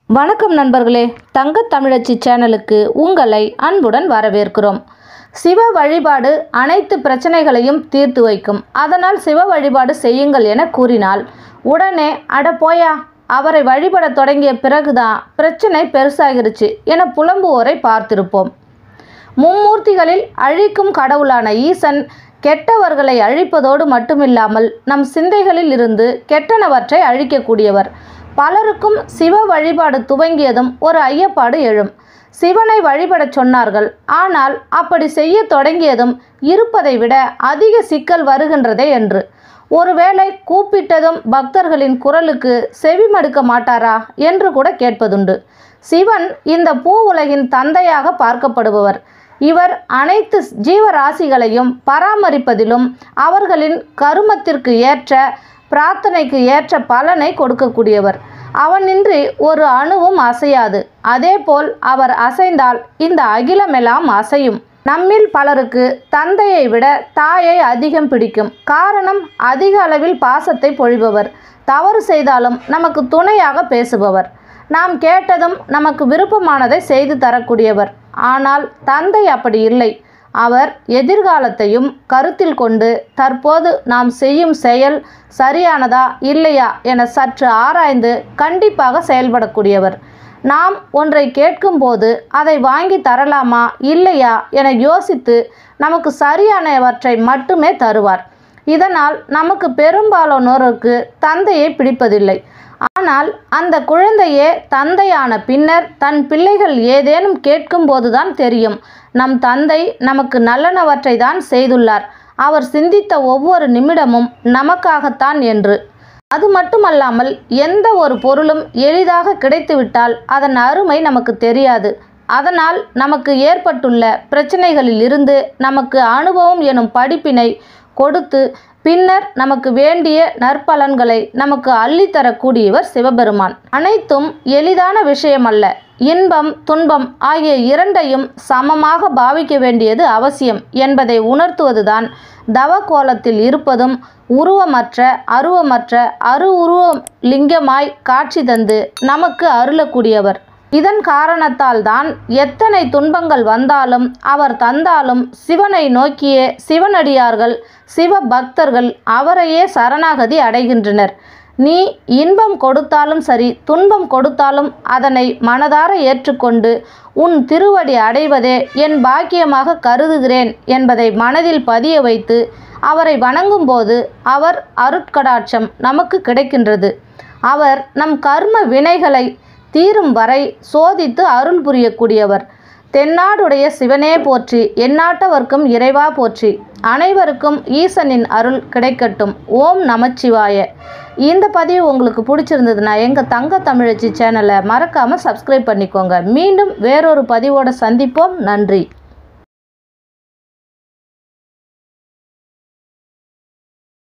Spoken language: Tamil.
வணக்கம் நண்பர்களே தங்க தமிழச்சி சேனலுக்கு உங்களை அன்புடன் வரவேற்கிறோம் சிவ வழிபாடு அனைத்து பிரச்சனைகளையும் தீர்த்து வைக்கும் அதனால் சிவ வழிபாடு செய்யுங்கள் என கூறினால் உடனே அட போயா அவரை வழிபடத் தொடங்கிய பிறகுதான் பிரச்சனை பெருசாகிருச்சு என புலம்புவோரை பார்த்திருப்போம் மும்மூர்த்திகளில் அழிக்கும் கடவுளான ஈசன் கெட்டவர்களை அழிப்பதோடு மட்டுமில்லாமல் நம் சிந்தைகளில் இருந்து கெட்டனவற்றை அழிக்கக்கூடியவர் பலருக்கும் சிவ வழிபாடு துவங்கியதும் ஒரு ஐயப்பாடு எழும் சிவனை வழிபடச் சொன்னார்கள் ஆனால் அப்படி செய்ய தொடங்கியதும் இருப்பதை விட அதிக சிக்கல் வருகின்றதே என்று ஒருவேளை கூப்பிட்டதும் பக்தர்களின் குரலுக்கு செவிமடுக்க மாட்டாரா என்று கூட கேட்பதுண்டு சிவன் இந்த பூ உலகின் தந்தையாக பார்க்கப்படுபவர் இவர் அனைத்து ஜீவராசிகளையும் பராமரிப்பதிலும் அவர்களின் கருமத்திற்கு ஏற்ற பிரார்த்தனைக்கு ஏற்ற பலனை கொடுக்கக்கூடியவர் அவனின்றி ஒரு அணுவும் அசையாது அதேபோல் அவர் அசைந்தால் இந்த அகிலமெல்லாம் அசையும் நம்மில் பலருக்கு தந்தையை விட தாயை அதிகம் பிடிக்கும் காரணம் அதிக அளவில் பாசத்தை பொழிபவர் தவறு செய்தாலும் நமக்கு துணையாக பேசுபவர் நாம் கேட்டதும் நமக்கு விருப்பமானதை செய்து தரக்கூடியவர் ஆனால் தந்தை அப்படி இல்லை அவர் எதிர்காலத்தையும் கருத்தில் கொண்டு தற்போது நாம் செய்யும் செயல் சரியானதா இல்லையா என சற்று ஆராய்ந்து கண்டிப்பாக செயல்படக்கூடியவர் நாம் ஒன்றை கேட்கும்போது அதை வாங்கி தரலாமா இல்லையா என யோசித்து நமக்கு சரியானவற்றை மட்டுமே தருவார் இதனால் நமக்கு பெரும்பாலானோருக்கு தந்தையை பிடிப்பதில்லை ஆனால் அந்த குழந்தையே தந்தையான பின்னர் தன் பிள்ளைகள் ஏதேனும் கேட்கும்போதுதான் தெரியும் நம் தந்தை நமக்கு நல்லனவற்றை தான் செய்துள்ளார் அவர் சிந்தித்த ஒவ்வொரு நிமிடமும் நமக்காகத்தான் என்று அது மட்டுமல்லாமல் எந்த ஒரு பொருளும் எளிதாக கிடைத்துவிட்டால் அதன் அருமை நமக்கு தெரியாது அதனால் நமக்கு ஏற்பட்டுள்ள பிரச்சனைகளில் இருந்து நமக்கு அனுபவம் எனும் படிப்பினை கொடுத்து பின்னர் நமக்கு வேண்டிய நற்பலன்களை நமக்கு அள்ளித்தரக்கூடியவர் சிவபெருமான் அனைத்தும் எளிதான விஷயமல்ல இன்பம் துன்பம் ஆகிய இரண்டையும் சமமாக பாவிக்க வேண்டியது அவசியம் என்பதை உணர்த்துவதுதான் தவ கோலத்தில் இருப்பதும் உருவமற்ற அருவமற்ற அரு உருவம் லிங்கமாய் காட்சி தந்து நமக்கு அருளக்கூடியவர் இதன் காரணத்தால் தான் எத்தனை துன்பங்கள் வந்தாலும் அவர் தந்தாலும் சிவனை நோக்கிய சிவனடியார்கள் சிவ பக்தர்கள் அவரையே சரணாகதி அடைகின்றனர் நீ இன்பம் கொடுத்தாலும் சரி துன்பம் கொடுத்தாலும் அதனை மனதார ஏற்றுக்கொண்டு உன் திருவடி அடைவதே என் பாக்கியமாக கருதுகிறேன் என்பதை மனதில் பதிய வைத்து அவரை வணங்கும்போது அவர் அருட்கடாட்சம் நமக்கு கிடைக்கின்றது அவர் நம் கர்ம வினைகளை தீரும் வரை சோதித்து அருள் புரியக்கூடியவர் தென்னாடுடைய சிவனே போற்றி எந்நாட்டவர்க்கும் இறைவா போற்றி அனைவருக்கும் ஈசனின் அருள் கிடைக்கட்டும் ஓம் நமச்சிவாய இந்த பதிவு உங்களுக்கு பிடிச்சிருந்ததுன்னா எங்கள் தங்க தமிழச்சி சேனலை மறக்காமல் சப்ஸ்கிரைப் பண்ணிக்கோங்க மீண்டும் வேறொரு பதிவோடு சந்திப்போம் நன்றி